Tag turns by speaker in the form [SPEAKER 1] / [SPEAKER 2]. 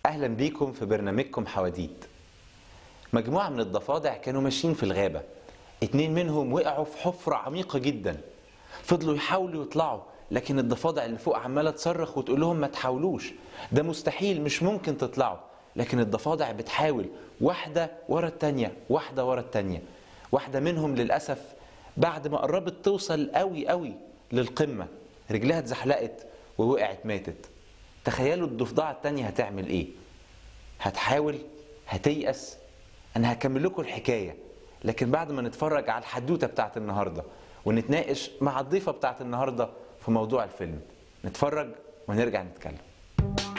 [SPEAKER 1] أهلا بيكم في برنامجكم حواديت مجموعة من الضفادع كانوا ماشيين في الغابة اتنين منهم وقعوا في حفرة عميقة جدا فضلوا يحاولوا يطلعوا لكن الضفادع اللي فوق عمالة تصرخ وتقول لهم ما تحاولوش ده مستحيل مش ممكن تطلعوا لكن الضفادع بتحاول واحدة ورا التانية واحدة ورا التانية واحدة منهم للأسف بعد ما قربت توصل قوي قوي للقمة رجلها اتزحلقت ووقعت ماتت تخيلوا الضفدعة التانية هتعمل ايه هتحاول هتيأس انا هكمل لكم الحكاية لكن بعد ما نتفرج على الحدوتة بتاعت النهاردة ونتناقش مع الضيفة بتاعت النهاردة في موضوع الفيلم نتفرج ونرجع نتكلم